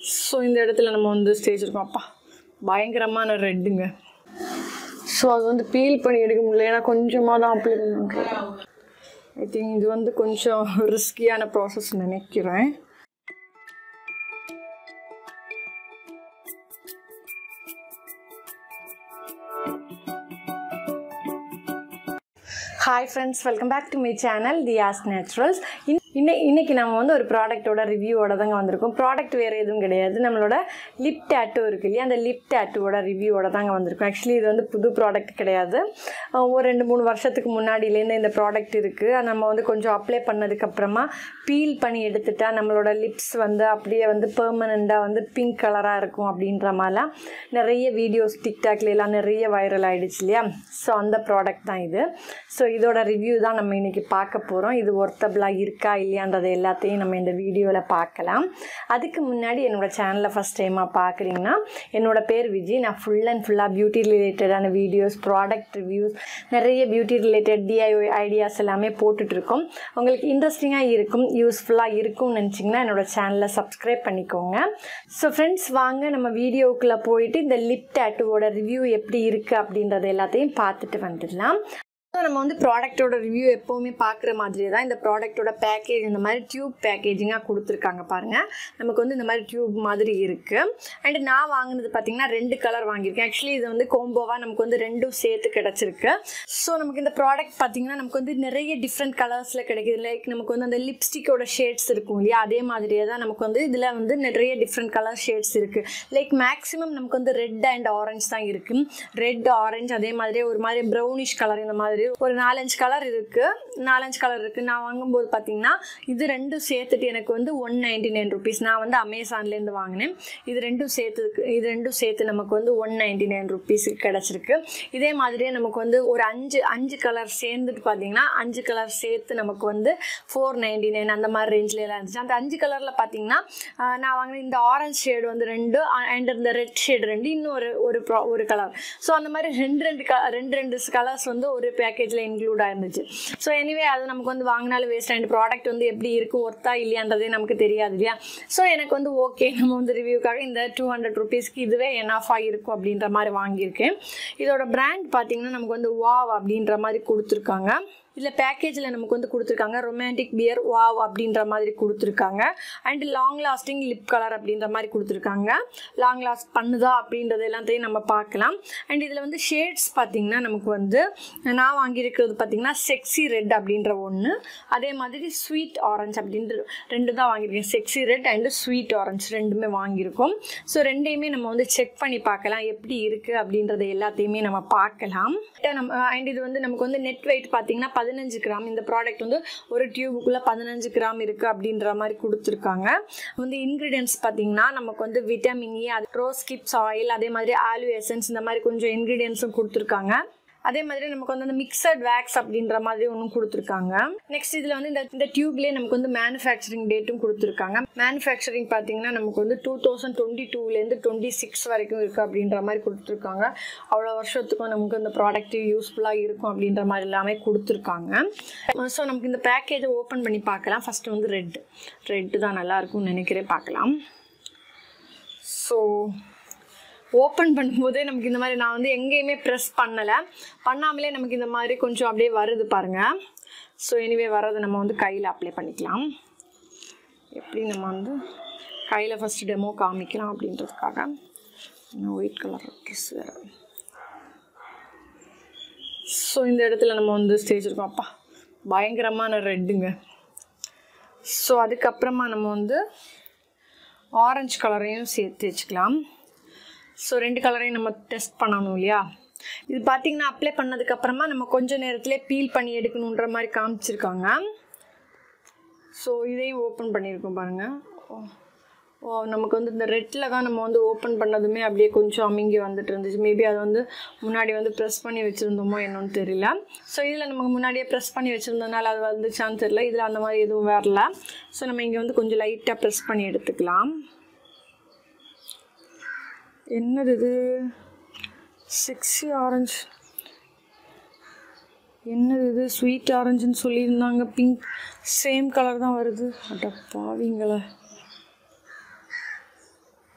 So இந்த இடத்துல நம்ம வந்து ஸ்டேஜ் இருக்கோம் அப்பா பயங்கரமான ரெட்டுங்க ஸோ அது வந்து பீல் பண்ணி எடுக்க முடியல ஏன்னா கொஞ்சமாக தான் அப்ளை பண்ணுறேன் ஐ திங்க் இது வந்து கொஞ்சம் ரிஸ்கியான ப்ராசஸ் நினைக்கிறேன் hi friends welcome back to my channel Thiya's naturals இன்னை இன்னைக்கு நம்ம வந்து ஒரு ப்ராடக்ட்டோட ரிவ்யூவோட தாங்க வந்திருக்கோம் ப்ராடக்ட் வேறு எதுவும் கிடையாது நம்மளோட லிப் டேட்டூ இருக்கு இல்லையா அந்த லிப் டேட்டூவோட ரிவ்யூவோட தாங்க வந்திருக்கோம் ஆக்சுவலி இது வந்து புது ப்ராடக்ட் கிடையாது அஹ் ஒரு ரெண்டு மூணு வருஷத்துக்கு முன்னாடியிலேருந்து இந்த ப்ராடக்ட் இருக்குது அது நம்ம வந்து கொஞ்சம் அப்ளை பண்ணதுக்கப்புறமா பீல் பண்ணி எடுத்துட்டா நம்மளோட லிப்ஸ் வந்து அப்படியே வந்து பெர்மனண்ட்டாக வந்து பிங்க் கலராக இருக்கும் அப்படின்ற மாதிரிலாம் நிறைய வீடியோஸ் டிக்டாக்ல எல்லாம் நிறைய வைரல் ஆயிடுச்சு இல்லையா ஸோ அந்த ப்ராடக்ட் தான் இது ஸோ இதோட ரிவ்யூ தான் நம்ம இன்றைக்கி பார்க்க போகிறோம் இது ஒர்த்தபிளாக இருக்கா இல்லையான்றது எல்லாத்தையும் நம்ம இந்த வீடியோவில் பார்க்கலாம் அதுக்கு முன்னாடி என்னோடய சேனலை ஃபஸ்ட் டைமாக பார்க்குறீங்கன்னா என்னோட பேர் விஜய் நான் ஃபுல் அண்ட் ஃபுல்லாக பியூட்டி ரிலேட்டடான வீடியோஸ் ப்ராடக்ட் ரிவ்யூஸ் நிறைய பியூட்டி ரிலேட்டட் டிஐஒய் ஐடியாஸ் எல்லாமே போட்டுட்ருக்கோம் உங்களுக்கு இன்ட்ரெஸ்டிங்காக இருக்கும் யூஸ்ஃபுல்லாக இருக்கும்னு நினச்சிங்கன்னா என்னோட சேனலை சப்ஸ்கிரைப் பண்ணிக்கோங்க ஸோ ஃப்ரெண்ட்ஸ் வாங்க நம்ம வீடியோக்குள்ளே போயிட்டு இந்த லிப் டேட்டுவோட ரிவ்யூ எப்படி இருக்குது அப்படின்றத எல்லாத்தையும் பார்த்துட்டு வந்துடலாம் ஸோ நம்ம வந்து ப்ராடக்ட்டோட ரிவ்யூ எப்போவுமே பார்க்குற மாதிரியே தான் இந்த ப்ராடக்ட்டோட பேக்கேஜ் இந்த மாதிரி டியூப் பேக்கேஜிங்காக கொடுத்துருக்காங்க பாருங்கள் நமக்கு வந்து இந்த மாதிரி டியூப் மாதிரி இருக்குது அண்ட் நான் வாங்கினது பார்த்திங்கன்னா ரெண்டு கலர் வாங்கியிருக்கேன் ஆக்சுவலி இது வந்து கோம்போவாக நமக்கு வந்து ரெண்டும் சேர்த்து கிடச்சிருக்கு ஸோ நமக்கு இந்த ப்ராடக்ட் பார்த்திங்கன்னா நமக்கு வந்து நிறைய டிஃப்ரெண்ட் கலர்ஸில் கிடைக்குது லைக் நமக்கு வந்து அந்த லிப்ஸ்டிக்கோட ஷேட்ஸ் இருக்கும் இல்லையா அதே மாதிரியே தான் நமக்கு வந்து இதில் வந்து நிறைய டிஃப்ரெண்ட் கலர் ஷேட்ஸ் இருக்குது லைக் மேக்ஸிமம் நமக்கு வந்து ரெட் அண்ட் ஆரஞ்சு தான் இருக்குது ரெட் ஆரஞ்சு அதே மாதிரி ஒரு மாதிரி ப்ரௌனிஷ் கலர் இந்த மாதிரி ஒரு நாலஞ்சு கலர் இருக்குது நாலஞ்சு கலர் இருக்குது நான் வாங்கும்போது பார்த்தீங்கன்னா இது ரெண்டும் சேர்த்துட்டு எனக்கு வந்து ஒன் நைன்டி நைன் ருபீஸ் நான் வந்து அமேசான்லேருந்து வாங்கினேன் இது ரெண்டும் சேர்த்துக்கு இது ரெண்டும் சேர்த்து நமக்கு வந்து ஒன் நைன்டி நைன் ருபீஸுக்கு கிடச்சிருக்கு இதே மாதிரியே நமக்கு வந்து ஒரு அஞ்சு அஞ்சு கலர் சேர்ந்துட்டு பார்த்தீங்கன்னா அஞ்சு கலர் சேர்த்து நமக்கு வந்து ஃபோர் நைன்டி நைன் அந்த மாதிரி ரேஞ்சில் எல்லாம் இருந்துச்சு அந்த அஞ்சு கலரில் பார்த்தீங்கன்னா ஆஹ், நான் வாங்கின இந்த ஆரஞ்ச் ஷேடு வந்து ரெண்டு அண்ட் இந்த ரெட் ஷேடு ரெண்டு இன்னும் ஒரு ஒரு ப்ரா ஒரு கலர் ஸோ அந்த மாதிரி ரெண்டு ரெண்டு க ரெண்டு ரெண்டு கலர்ஸ் வந்து ஒரு பேக்கேஜில் இன்க்ளூட் ஆயிருந்துச்சு ஸோ எனிவே அது நமக்கு வந்து வாங்கினாலும் வேஸ்ட் அண்ட் ப்ராடக்ட் வந்து எப்படி இருக்கும் ஒர்த்தா இல்லையான்றதே நமக்கு தெரியாது இல்லையா ஸோ எனக்கு வந்து ஓகே நம்ம வந்து ரிவ்யூக்காக இந்த டூ ஹண்ட்ரட் ருபீஸ்க்கு இதுவே என்ஆஃபாக இருக்கும் அப்படின்ற மாதிரி வாங்கியிருக்கேன் இதோட பிராண்ட் பார்த்தீங்கன்னா நமக்கு வந்து வாவ் அப்படின்ற மாதிரி கொடுத்துருக்காங்க இதில் பேக்கேஜில் நமக்கு வந்து கொடுத்துருக்காங்க ரொமான்டிக் பியர் வாவ் அப்படின்ற மாதிரி கொடுத்துருக்காங்க and long lasting lip colour அப்படின்ற மாதிரி கொடுத்துருக்காங்க லாங் லாஸ்ட் பண்ணுதா அப்படின்றது எல்லாத்தையும் நம்ம பார்க்கலாம் அண்ட் இதில் வந்து ஷேட்ஸ் பார்த்திங்கன்னா நமக்கு வந்து நான் வாங்கியிருக்கிறது பார்த்திங்கன்னா செக்ஸி ரெட் அப்படின்ற ஒன்று அதே மாதிரி ஸ்வீட் ஆரஞ்சு அப்படின்ற ரெண்டு தான் வாங்கியிருக்கேன் sexy red and sweet orange ரெண்டுமே வாங்கியிருக்கோம் ஸோ ரெண்டையுமே நம்ம வந்து செக் பண்ணி பார்க்கலாம் எப்படி இருக்குது அப்படின்றத எல்லாத்தையுமே நம்ம பார்க்கலாம் நம்ம அண்ட் இது வந்து நமக்கு வந்து நெட் வெயிட் பார்த்திங்கன்னா பதினஞ்சு கிராம் இந்த ப்ராடக்ட் வந்து ஒரு டியூபுக்குள்ளே பதினஞ்சு கிராம் இருக்குது அப்படின்ற மாதிரி கொடுத்துருக்காங்க வந்து இன்க்ரீடியன்ஸ் பார்த்திங்கன்னா நமக்கு வந்து விட்டமின் இ அது ரோஸ் கிப்ஸ் ஆயில் அதே மாதிரி ஆலு எசன்ஸ் இந்த மாதிரி கொஞ்சம் இன்க்ரீடியன்ஸும் கொடுத்துருக்காங்க அதே மாதிரி நமக்கு வந்து அந்த மிக்சட் வேக்ஸ் அப்படின்ற மாதிரி ஒன்றும் கொடுத்துருக்காங்க நெக்ஸ்ட் இதில் வந்து இந்த இந்த டியூப்லேயே நமக்கு வந்து மேனுஃபேக்சரிங் டேட்டும் கொடுத்துருக்காங்க மேனுஃபேக்சரிங் பார்த்தீங்கன்னா நமக்கு வந்து டூ தௌசண்ட் டுவெண்ட்டி டூலேருந்து டுவெண்ட்டி சிக்ஸ் வரைக்கும் இருக்குது அப்படின்ற மாதிரி கொடுத்துருக்காங்க அவ்வளோ வருஷத்துக்கும் நமக்கு இந்த ப்ராடக்ட் யூஸ்ஃபுல்லாக இருக்கும் அப்படின்ற மாதிரி எல்லாமே கொடுத்துருக்காங்க ஸோ நமக்கு இந்த பேக்கேஜை ஓப்பன் பண்ணி பார்க்கலாம் ஃபஸ்ட்டு வந்து ரெட் ரெட்டு தான் நல்லாயிருக்கும்னு நினைக்கிறேன் பார்க்கலாம் ஸோ ஓப்பன் பண்ணும்போதே நமக்கு இந்த மாதிரி நான் வந்து எங்கேயுமே ப்ரெஸ் பண்ணலை பண்ணாமலே நமக்கு இந்த மாதிரி கொஞ்சம் அப்படியே வருது பாருங்கள் ஸோ எனிவே வர்றதை நம்ம வந்து கையில் அப்ளை பண்ணிக்கலாம் எப்படி நம்ம வந்து கையில் ஃபஸ்ட்டு டெமோ காமிக்கலாம் அப்படின்றதுக்காக இன்னும் ஒயிட் கலர் ட்ரெஸ் வேறு ஸோ இந்த இடத்துல நம்ம வந்து ஸ்டேஜ் இருக்கோம் அப்பா பயங்கரமான ரெட்டுங்க ஸோ அதுக்கப்புறமா நம்ம வந்து ஆரஞ்சு கலரையும் சேர்த்து வச்சுக்கலாம் ஸோ ரெண்டு கலரையும் நம்ம டெஸ்ட் பண்ணணும் இல்லையா இது பார்த்தீங்கன்னா அப்ளை பண்ணதுக்கப்புறமா நம்ம கொஞ்ச நேரத்துலேயே பீல் பண்ணி எடுக்கணுன்ற மாதிரி காமிச்சிருக்காங்க ஸோ இதையும் ஓப்பன் பண்ணியிருக்கோம் பாருங்கள் ஓ ஓ நமக்கு வந்து இந்த ரெட்டில் தான் நம்ம வந்து ஓப்பன் பண்ணதுமே அப்படியே கொஞ்சம் அமுங்கி வந்துட்டு இருந்துச்சு மேபி அதை வந்து முன்னாடி வந்து ப்ரெஸ் பண்ணி வச்சுருந்தோமோ என்னன்னு தெரியல ஸோ இதில் நமக்கு முன்னாடியே ப்ரெஸ் பண்ணி வச்சுருந்ததுனால அது வந்துச்சான்னு தெரியல இதில் அந்த மாதிரி எதுவும் வரல ஸோ நம்ம இங்கே வந்து கொஞ்சம் லைட்டாக ப்ரெஸ் பண்ணி எடுத்துக்கலாம் என்னது இது சிக்ஸி ஆரஞ்சு என்னது இது ஸ்வீட் ஆரஞ்சுன்னு சொல்லியிருந்தாங்க பிங்க் சேம் கலர் தான் வருது அட பாவிங்களே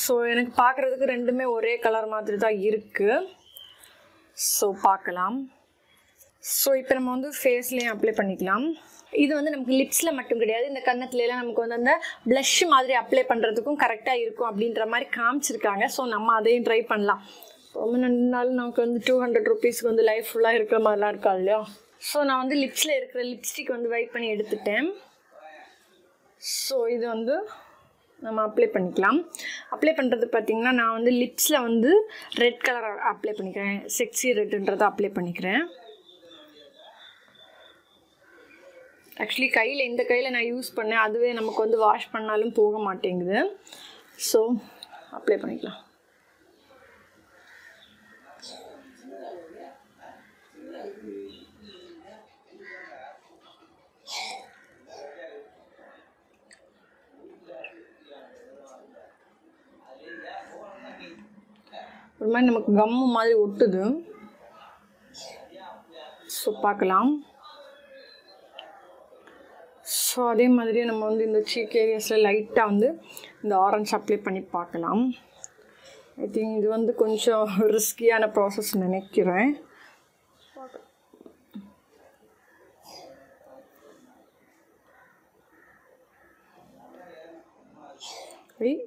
ஸோ எனக்கு பார்க்குறதுக்கு ரெண்டுமே ஒரே கலர் மாதிரி தான் இருக்குது ஸோ பார்க்கலாம் ஸோ இப்போ நம்ம வந்து ஃபேஸ்லேயும் அப்ளை பண்ணிக்கலாம் இது வந்து நமக்கு லிப்ஸில் மட்டும் கிடையாது இந்த கன்னத்துலலாம் நமக்கு வந்து அந்த ப்ளஷ் மாதிரி அப்ளை பண்ணுறதுக்கும் கரெக்டாக இருக்கும் அப்படின்ற மாதிரி காமிச்சிருக்காங்க ஸோ நம்ம அதையும் ட்ரை பண்ணலாம் ரொம்ப ரெண்டு நாள் நமக்கு வந்து டூ ஹண்ட்ரட் ருபீஸ்க்கு வந்து லைஃப் ஃபுல்லாக இருக்கிற மாதிரிலாம் இருக்கா இல்லையா ஸோ நான் வந்து லிப்ஸில் இருக்கிற லிப்ஸ்டிக் வந்து வைப் பண்ணி எடுத்துட்டேன் ஸோ இது வந்து நம்ம அப்ளை பண்ணிக்கலாம் அப்ளை பண்ணுறது பார்த்திங்கன்னா நான் வந்து லிப்ஸில் வந்து ரெட் கலர் அப்ளை பண்ணிக்கிறேன் செக்ஸி ரெட்டுன்றதை அப்ளை பண்ணிக்கிறேன் ஆக்சுவலி கையில் இந்த கையில் நான் யூஸ் பண்ணேன் அதுவே நமக்கு வந்து வாஷ் பண்ணாலும் போக மாட்டேங்குது ஸோ அப்ளை பண்ணிக்கலாம் ஒரு மாதிரி நமக்கு கம்மு மாதிரி ஒட்டுது ஸோ பார்க்கலாம் ஸோ அதே மாதிரி நம்ம வந்து இந்த சீக் ஏரியாஸில் லைட்டாக வந்து இந்த ஆரஞ்சு அப்ளை பண்ணி பார்க்கலாம் ஐ திங்க் இது வந்து கொஞ்சம் ரிஸ்கியான ப்ராசஸ் நினைக்கிறேன் Wait.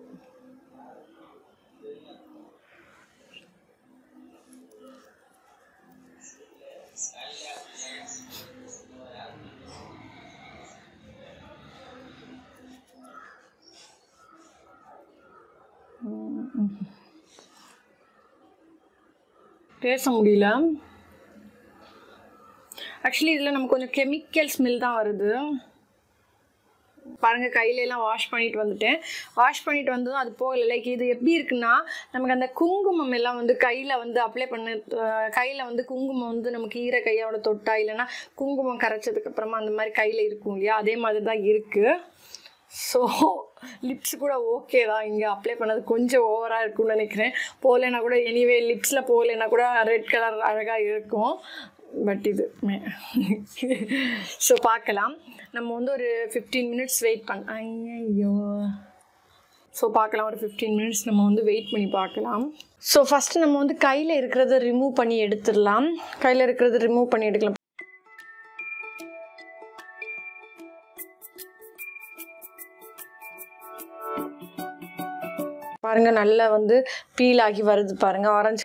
பேச முடியல ஆக்சுவலி இதில் நமக்கு கொஞ்சம் கெமிக்கல் ஸ்மெல் தான் வருது பாருங்கள் கையில எல்லாம் வாஷ் பண்ணிட்டு வந்துட்டேன் வாஷ் பண்ணிட்டு வந்ததும் அது போகல லைக் இது எப்படி இருக்குன்னா நமக்கு அந்த குங்குமம் எல்லாம் வந்து கையில் வந்து அப்ளை பண்ண கையில் வந்து குங்குமம் வந்து நமக்கு ஈர கையோட தொட்டா இல்லைன்னா குங்குமம் கரைச்சதுக்கு அப்புறமா அந்த மாதிரி கையில் இருக்கும் இல்லையா அதே மாதிரி தான் இருக்குது ஸோ லிப்ஸ் கூட ஓகே தான் இங்கே அப்ளை பண்ணது கொஞ்சம் ஓவராக இருக்கும்னு நினைக்கிறேன் போகலைன்னா கூட எனிவே லிப்ஸில் போகலைன்னா கூட ரெட் கலர் அழகாக இருக்கும் பட் இது ஸோ பார்க்கலாம் நம்ம வந்து ஒரு ஃபிஃப்டீன் மினிட்ஸ் வெயிட் பண்ண ஐயோ ஸோ பார்க்கலாம் ஒரு ஃபிஃப்டீன் மினிட்ஸ் நம்ம வந்து வெயிட் பண்ணி பார்க்கலாம் ஸோ ஃபஸ்ட்டு நம்ம வந்து கையில் இருக்கிறத ரிமூவ் பண்ணி எடுத்துடலாம் கையில் இருக்கிறத ரிமூவ் பண்ணி எடுக்கலாம் பாருங்க நல்லா வந்து பீல் ஆகி வருது பாருங்க ஆரஞ்சு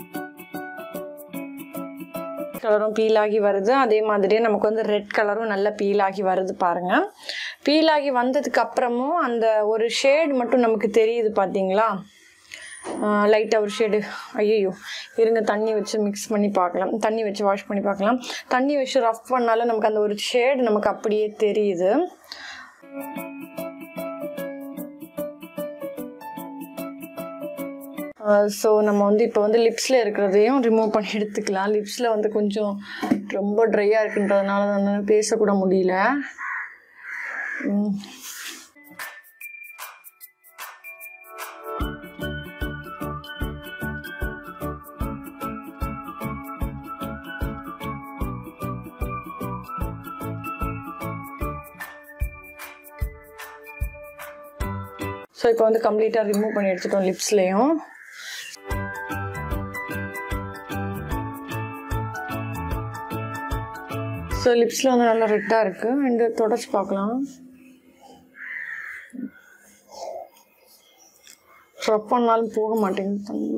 கலரும் பீல் ஆகி வருது அதே மாதிரியே நமக்கு வந்து ரெட் கலரும் நல்லா பீல் ஆகி வருது பாருங்க பீல் ஆகி வந்ததுக்கு அப்புறமும் அந்த ஒரு ஷேட் மட்டும் நமக்கு தெரியுது பார்த்தீங்களா லைட்டாக ஒரு ஷேடு ஐயோ இருங்க தண்ணி வச்சு மிக்ஸ் பண்ணி பார்க்கலாம் தண்ணி வச்சு வாஷ் பண்ணி பார்க்கலாம் தண்ணி வச்சு ரஃப் பண்ணாலும் நமக்கு அந்த ஒரு ஷேடு நமக்கு அப்படியே தெரியுது ஸோ நம்ம வந்து இப்போ வந்து லிப்ஸில் இருக்கிறதையும் ரிமூவ் பண்ணி எடுத்துக்கலாம் லிப்ஸில் வந்து கொஞ்சம் ரொம்ப ட்ரையாக இருக்குன்றதுனால நான் பேசக்கூட முடியல ம். ஸோ இப்போ வந்து கம்ப்ளீட்டாக ரிமூவ் பண்ணி எடுத்துட்டோம் லிப்ஸ்லேயும் ஸோ லிப்ஸில் வந்து நல்லா ரெட்டாக இருக்குது அண்டு தொடச்சி பார்க்கலாம் ரப் பண்ணாலும் போக மாட்டேங்குது தண்ணி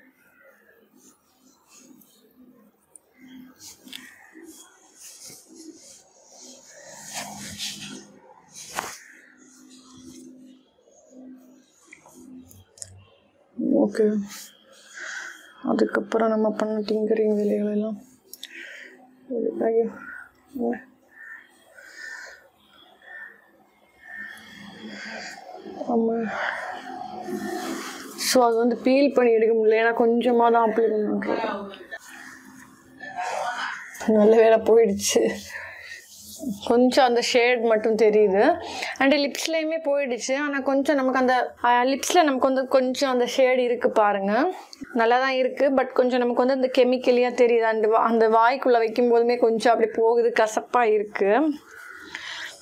ஓகே அதுக்கப்புறம் நம்ம பண்ண டிங்கரிங் வேலைகளெல்லாம் ஐயோ என்ன? ஆமாம் ஸோ அது வந்து பீல் பண்ணி எடுக்க முடியல ஏன்னா கொஞ்சமாக தான் அப்ளை பண்ணுறோம் நல்ல வேலை போயிடுச்சு கொஞ்சம் அந்த ஷேட் மட்டும் தெரியுது அண்ட் லிப்ஸ்லேயுமே போயிடுச்சு ஆனால் கொஞ்சம் நமக்கு அந்த லிப்ஸில் நமக்கு வந்து கொஞ்சம் அந்த ஷேட் இருக்குது பாருங்கள் நல்லா தான் இருக்குது பட் கொஞ்சம் நமக்கு வந்து அந்த கெமிக்கலியாக தெரியுது அந்த வா- அந்த வாய்க்குள்ளே வைக்கும் போதுமே கொஞ்சம் அப்படி போகுது கசப்பாக இருக்குது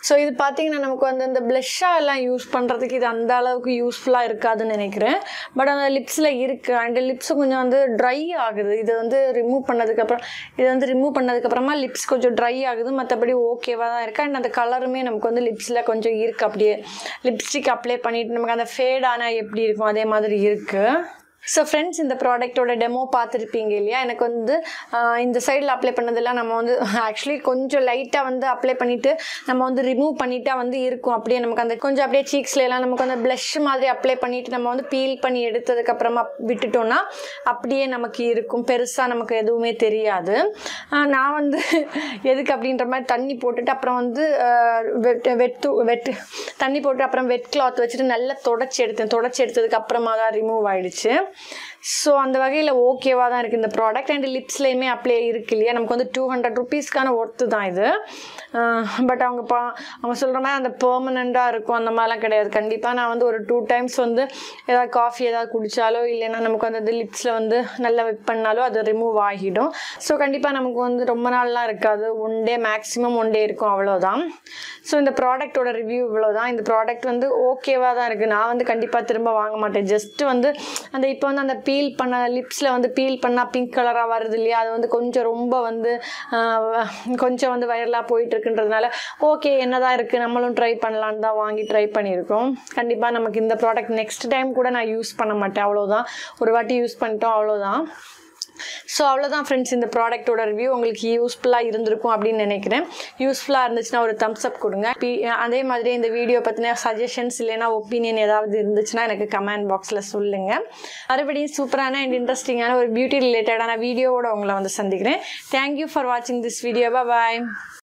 ஸோ இது பார்த்தீங்கன்னா நமக்கு வந்து இந்த ப்ளஷ்ஷாக எல்லாம் யூஸ் பண்ணுறதுக்கு இது அந்த அளவுக்கு யூஸ்ஃபுல்லாக இருக்காதுன்னு நினைக்கிறேன் பட் அந்த லிப்ஸில் இருக்குது அண்ட் லிப்ஸ் கொஞ்சம் வந்து ட்ரை ஆகுது இது வந்து ரிமூவ் பண்ணதுக்கப்புறம் இது வந்து ரிமூவ் பண்ணதுக்கப்புறமா லிப்ஸ் கொஞ்சம் ட்ரை ஆகுது மற்றபடி ஓகேவாக தான் இருக்குது அண்ட் அந்த கலருமே நமக்கு வந்து லிப்ஸில் கொஞ்சம் இருக்குது அப்படியே லிப்ஸ்டிக் அப்ளை பண்ணிட்டு நமக்கு அந்த ஃபேட் ஆனால் எப்படி இருக்கும் அதே மாதிரி இருக்குது ஸோ ஃப்ரெண்ட்ஸ் இந்த ப்ராடக்ட்டோட டெமோ பார்த்துருப்பீங்க இல்லையா எனக்கு வந்து ஆஹ், இந்த சைடில் அப்ளை பண்ணதெல்லாம் நம்ம வந்து ஆக்சுவலி கொஞ்சம் லைட்டாக வந்து அப்ளை பண்ணிவிட்டு நம்ம வந்து ரிமூவ் பண்ணிட்டா வந்து இருக்கும் அப்படியே நமக்கு அந்த கொஞ்சம் அப்படியே cheeksல எல்லாம் நமக்கு அந்த ப்ளஷ் மாதிரி அப்ளை பண்ணிவிட்டு நம்ம வந்து பீல் பண்ணி எடுத்ததுக்கப்புறமா விட்டுட்டோம்னா அப்படியே நமக்கு இருக்கும் பெருசாக நமக்கு எதுவுமே தெரியாது ஆஹ், நான் வந்து எதுக்கு அப்படின்ற மாதிரி தண்ணி போட்டுட்டு அப்புறம் வந்து ஆஹ், வெட் வெட்டு வெட்டு தண்ணி போட்டு அப்புறம் வெட் கிளாத் வச்சுட்டு நல்லா தொடச்சி எடுத்தேன் தொடச்சி எடுத்ததுக்கு அப்புறமா தான் ரிமூவ் ஆயிடுச்சு ஸோ அந்த வகையில் ஓகேவாக தான் இருக்குது இந்த ப்ராடக்ட் அண்ட் லிப்ஸ்லேயுமே அப்ளை இருக்கு இல்லையா நமக்கு வந்து டூ ஹண்ட்ரட் ருபீஸ்க்கான ஒர்த்து தான் இது பட் அவங்க பா அவங்க சொல்கிற மாதிரி அந்த பெர்மனண்ட்டாக இருக்கும் அந்த மாதிரிலாம் கிடையாது கண்டிப்பாக நான் வந்து ஒரு டூ டைம்ஸ் வந்து ஏதாவது காஃபி ஏதாவது குடித்தாலோ இல்லைன்னா நமக்கு வந்து லிப்ஸில் வந்து நல்லா வெட் பண்ணாலோ அது ரிமூவ் ஆகிடும் ஸோ கண்டிப்பாக நமக்கு வந்து ரொம்ப நாள்லாம் இருக்காது one day maximum one day இருக்கும் அவ்வளோதான் ஸோ இந்த ப்ராடக்ட்டோட ரிவ்யூ இவ்வளோதான் இந்த ப்ராடக்ட் வந்து ஓகேவாக தான் இருக்குது நான் வந்து கண்டிப்பாக திரும்ப வாங்க மாட்டேன் ஜஸ்ட் வந்து அந்த இப்போ வந்து அந்த பீல் பண்ண லிப்ஸில் வந்து பீல் பண்ணால் பிங்க் கலராக வருது இல்லையா அது வந்து கொஞ்சம் ரொம்ப வந்து ஆஹ், கொஞ்சம் வந்து வைரலாக போயிட்டு இருக்குன்றதுனால ஓகே என்னதான் இருக்குது நம்மளும் ட்ரை பண்ணலான்னு தான் வாங்கி ட்ரை பண்ணியிருக்கோம் கண்டிப்பாக நமக்கு இந்த ப்ராடக்ட் நெக்ஸ்ட் டைம் கூட நான் யூஸ் பண்ண மாட்டேன் அவ்வளோதான் ஒரு வாட்டி யூஸ் பண்ணிட்டோம் அவ்வளோதான் ஸோ அவ்வளோதான் ஃப்ரெண்ட்ஸ் இந்த ப்ராடக்ட்டோட ரிவ்யூ உங்களுக்கு யூஸ்ஃபுல்லாக இருந்திருக்கும் அப்படின்னு நினைக்கிறேன் யூஸ்ஃபுல்லாக இருந்துச்சுன்னா ஒரு தம்ஸ் அப் கொடுங்க பி- அதே மாதிரி இந்த வீடியோ பற்றின சஜஷன்ஸ் இல்லைன்னா ஒப்பீனியன் ஏதாவது இருந்துச்சுன்னா எனக்கு கமெண்ட் பாக்ஸில் சொல்லுங்கள் மறுபடியும் சூப்பரான அண்ட் இன்ட்ரெஸ்டிங்கான ஒரு பியூட்டி ரிலேட்டடான வீடியோவோட உங்களை வந்து சந்திக்கிறேன் தேங்க்யூ ஃபார் வாட்சிங் திஸ் வீடியோ பாய்